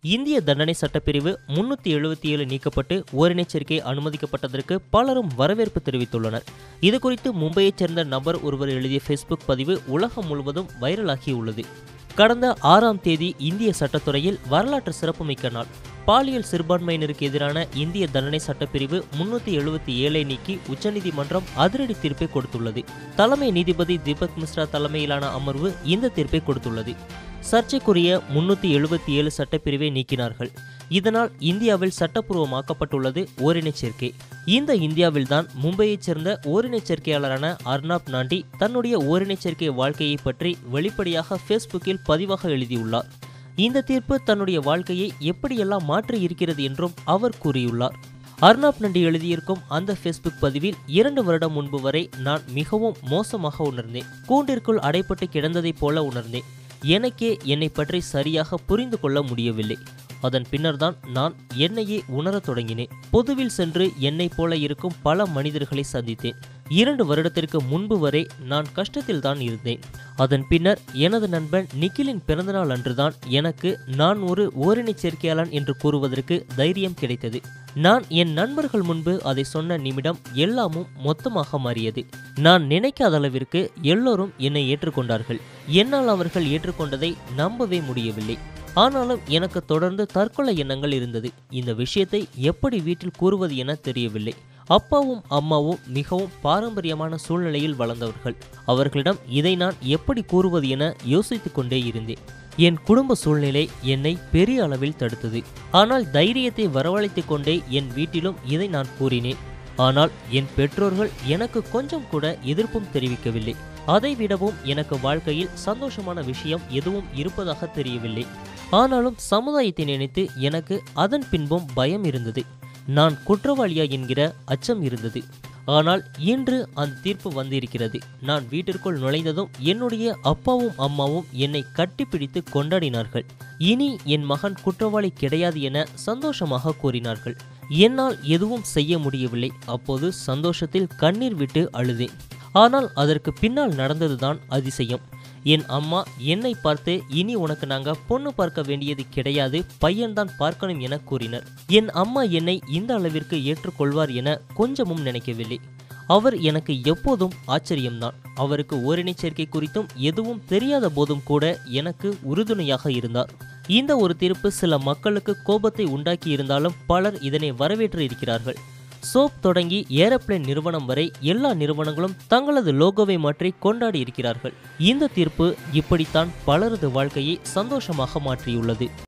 இந்திய தண்டனை சட்டப்பிரிவு முன்னூத்தி எழுபத்தி ஏழு நீக்கப்பட்டு ஓரினச் சேர்க்கை அனுமதிக்கப்பட்டதற்கு பலரும் வரவேற்பு தெரிவித்துள்ளனர் இதுகுறித்து மும்பையைச் சேர்ந்த நபர் ஒருவர் எழுதிய ஃபேஸ்புக் பதிவு உலகம் முழுவதும் வைரலாகியுள்ளது கடந்த ஆறாம் தேதி இந்திய சட்டத்துறையில் வரலாற்று சிறப்புமிக்க நாள் பாலியல் சிறுபான்மையினருக்கு எதிரான இந்திய தண்டனை சட்டப்பிரிவு முன்னூத்தி எழுபத்தி ஏழை நீக்கி உச்சநீதிமன்றம் அதிரடி தீர்ப்பை கொடுத்துள்ளது தலைமை நீதிபதி தீபக் மிஸ்ரா தலைமையிலான அமர்வு இந்த தீர்ப்பை கொடுத்துள்ளது சர்ச்சைக்குரிய முன்னூத்தி எழுபத்தி ஏழு சட்டப்பிரிவை நீக்கினார்கள் இதனால் இந்தியாவில் சட்டப்பூர்வமாக்கப்பட்டுள்ளது ஓரினச் சேர்க்கை இந்த இந்தியாவில்தான் மும்பையைச் சேர்ந்த ஓரினச் சேர்க்கையாளரான அர்னாப் நாண்டி தன்னுடைய ஓரினச் சேர்க்கை வாழ்க்கையை பற்றி வெளிப்படையாக ஃபேஸ்புக்கில் பதிவாக எழுதியுள்ளார் இந்த தீர்ப்பு தன்னுடைய வாழ்க்கையை எப்படியெல்லாம் மாற்றி இருக்கிறது என்றும் அவர் கூறியுள்ளார் அர்னாப் நண்டி எழுதியிருக்கும் அந்த ஃபேஸ்புக் பதிவில் இரண்டு வருடம் முன்பு வரை நான் மிகவும் மோசமாக உணர்ந்தேன் கூண்டிற்குள் அடைப்பட்டு கிடந்ததைப் போல உணர்ந்தேன் எனக்கே என்னை பற்றி சரியாக புரிந்து கொள்ள முடியவில்லை அதன் பின்னர்தான் நான் என்னையே உணரத் தொடங்கினேன் பொதுவில் சென்று என்னைப் போல இருக்கும் பல மனிதர்களை சந்தித்தேன் இரண்டு வருடத்திற்கு முன்பு வரை நான் கஷ்டத்தில் தான் இருந்தேன் அதன் பின்னர் எனது நண்பன் நிக்கிலின் பிறந்தநாள் அன்றுதான் எனக்கு நான் ஒரு ஓரினச் சேர்க்கையாளன் என்று கூறுவதற்கு தைரியம் கிடைத்தது நான் என் நண்பர்கள் முன்பு அதை சொன்ன நிமிடம் எல்லாமும் மொத்தமாக மாறியது நான் நினைக்காத அளவிற்கு எல்லோரும் என்னை ஏற்றுக்கொண்டார்கள் என்னால் அவர்கள் ஏற்றுக்கொண்டதை நம்பவே முடியவில்லை ஆனாலும் எனக்கு தொடர்ந்து தற்கொலை எண்ணங்கள் இருந்தது இந்த விஷயத்தை எப்படி வீட்டில் கூறுவது என தெரியவில்லை அப்பாவும் அம்மாவும் மிகவும் பாரம்பரியமான சூழ்நிலையில் வளர்ந்தவர்கள் அவர்களிடம் இதை நான் எப்படி கூறுவது என யோசித்துக் கொண்டே இருந்தேன் என் குடும்ப சூழ்நிலை என்னை பெரிய அளவில் தடுத்தது ஆனால் தைரியத்தை வரவழைத்துக் கொண்டே என் வீட்டிலும் இதை நான் கூறினேன் ஆனால் என் பெற்றோர்கள் எனக்கு கொஞ்சம் கூட எதிர்ப்பும் தெரிவிக்கவில்லை அதை விடவும் எனக்கு வாழ்க்கையில் சந்தோஷமான விஷயம் எதுவும் இருப்பதாக தெரியவில்லை ஆனாலும் சமுதாயத்தை நினைத்து எனக்கு அதன் பின்பும் பயம் இருந்தது நான் குற்றவாளியா என்கிற அச்சம் இருந்தது ஆனால் இன்று அந்த தீர்ப்பு வந்திருக்கிறது நான் வீட்டிற்குள் நுழைந்ததும் என்னுடைய அப்பாவும் அம்மாவும் என்னை கட்டிப்பிடித்து கொண்டாடினார்கள் இனி என் மகன் குற்றவாளி கிடையாது என சந்தோஷமாக கூறினார்கள் என்னால் எதுவும் செய்ய முடியவில்லை அப்போது சந்தோஷத்தில் கண்ணீர் விட்டு அழுதேன் ஆனால் அதற்கு பின்னால் நடந்ததுதான் அதிசயம் என் அம்மா என்னை பார்த்து இனி உனக்கு நாங்க பொண்ணு பார்க்க வேண்டியது கிடையாது பையன்தான் பார்க்கணும் என கூறினர் என் அம்மா என்னை இந்த அளவிற்கு ஏற்றுக்கொள்வார் என கொஞ்சமும் நினைக்கவில்லை அவர் எனக்கு எப்போதும் ஆச்சரியம்தான் அவருக்கு ஓரினச் சேர்க்கை குறித்தும் எதுவும் தெரியாத போதும் கூட எனக்கு உறுதுணையாக இருந்தார் இந்த ஒரு தீர்ப்பு சில மக்களுக்கு கோபத்தை உண்டாக்கி இருந்தாலும் பலர் இதனை வரவேற்று இருக்கிறார்கள் சோப் தொடங்கி ஏரோப்ளேன் நிறுவனம் வரை எல்லா நிறுவனங்களும் தங்களது லோகோவை மாற்றி கொண்டாடி இருக்கிறார்கள் இந்த தீர்ப்பு இப்படித்தான் பலரது வாழ்க்கையை சந்தோஷமாக மாற்றியுள்ளது